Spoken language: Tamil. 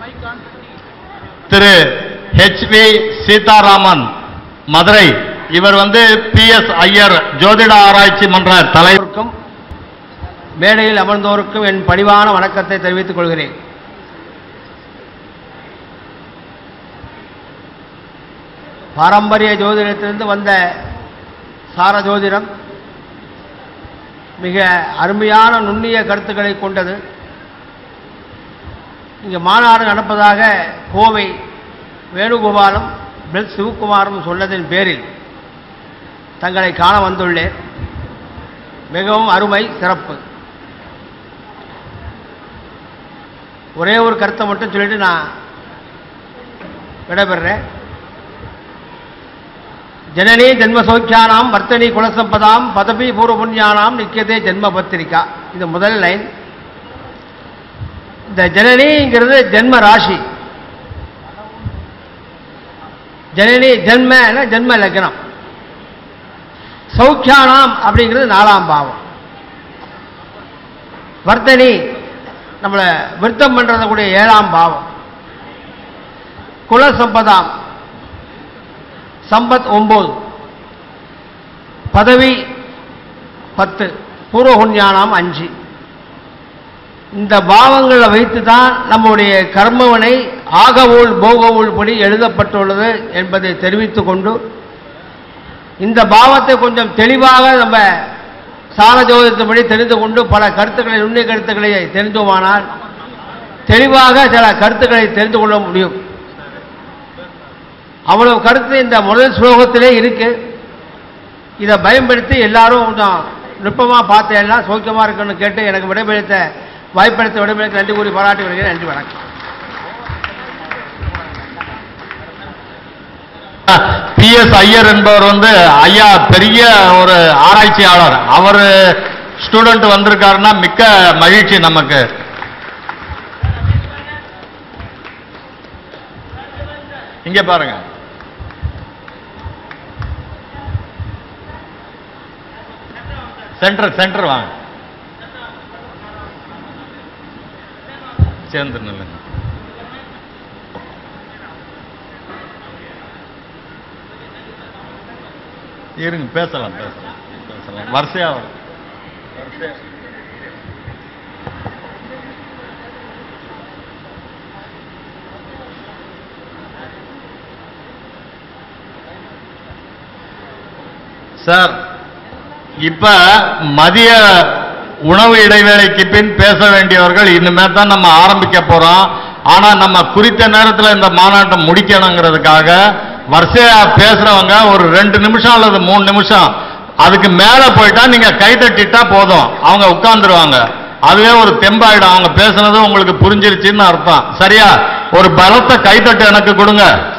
திரு ஹெச் வி சீதாராமன் மதுரை இவர் வந்து பி எஸ் ஐயர் ஜோதிட ஆராய்ச்சி மன்ற தலைவர் அனைவருக்கும் மேடையில் அமர்ந்தோருக்கும் என் பணிவான வணக்கத்தை தெரிவித்துக் கொள்கிறேன் பாரம்பரிய ஜோதிடத்திலிருந்து வந்த சார ஜோதிடம் மிக அருமையான நுண்ணிய கருத்துக்களை கொண்டது இங்கே மாநாடு நடப்பதாக கோவை வேணுகோபாலும் பெல் சிவகுமாரும் சொன்னதின் பேரில் தங்களை காண வந்துள்ளேன் மிகவும் அருமை சிறப்பு ஒரே ஒரு கருத்தை மட்டும் சொல்லிட்டு நான் விடைபெறேன் ஜனனி ஜென்ம சௌக்கியானாம் வர்த்தனி குலசம்பதாம் பதவி பூர்வ புண்ணியானாம் நிக்கியதே ஜென்ம பத்திரிகா இது முதல் லைன் இந்த ஜனனிங்கிறது ஜென்ம ராசி ஜனனி ஜென்ம ஜென்ம லக்னம் சௌக்கியானாம் அப்படிங்கிறது நாலாம் பாவம் வர்த்தனி நம்மளை விருத்தம் பண்றத கூடிய ஏழாம் பாவம் குல சம்பதாம் சம்பத் ஒன்பது பதவி பத்து பூர்வகுஞ்ஞானம் அஞ்சு இந்த பாவங்களை வைத்து தான் நம்முடைய கர்மவனை ஆகவுள் போகவுள் படி எழுதப்பட்டுள்ளது என்பதை தெரிவித்துக் கொண்டு இந்த பாவத்தை கொஞ்சம் தெளிவாக நம்ம சால ஜோதிடத்தின்படி தெரிந்து கொண்டு பல கருத்துக்களை நுண்ணிய கருத்துக்களை தெரிந்தோமானால் தெளிவாக சில கருத்துக்களை தெரிந்து கொள்ள முடியும் அவ்வளவு கருத்து இந்த முதல் ஸ்லோகத்திலே இருக்கு இதை பயன்படுத்தி எல்லாரும் கொஞ்சம் நுட்பமாக பார்த்து எல்லாம் சௌக்கியமாக இருக்குன்னு கேட்டு எனக்கு விடைபெடுத்த வாய்ப்பளித்த விடைபெடுத்த நன்றி கூறி பாராட்டி வருகிறேன் நன்றி வணக்கம் பி எஸ் ஐயர் என்பவர் வந்து ஐயா பெரிய ஒரு ஆராய்ச்சியாளர் அவர் ஸ்டூடெண்ட் வந்திருக்காருன்னா மிக்க மகிழ்ச்சி நமக்கு இங்க பாருங்க சென்டர் சென்டர் வாங்க சேர்ந்து நில்லுங்க இருங்க பேசலாம் பேசலாம் பேசலாம் வரிசையா வரும். வரிசையா. சார் இப்ப மதிய உணவு இடைவேளைக்கு பின் பேச வேண்டியவர்கள் இனிமே தான் நம்ம ஆரம்பிக்க போறோம் ஆனா நம்ம குறித்த நேரத்தில் இந்த மாநாட்டை முடிக்கணுங்கிறதுக்காக வரிசையா பேசுறவங்க ஒரு ரெண்டு நிமிஷம் அல்லது மூணு நிமிஷம் அதுக்கு மேல போயிட்டா நீங்க கை தட்டிட்டா போதும் அவங்க உட்கார்ந்துருவாங்க அதுவே ஒரு தெம்பாயிடும் அவங்க பேசுனது உங்களுக்கு புரிஞ்சிருச்சுன்னு அர்த்தம் சரியா ஒரு பலத்த கைத்தட்டு எனக்கு கொடுங்க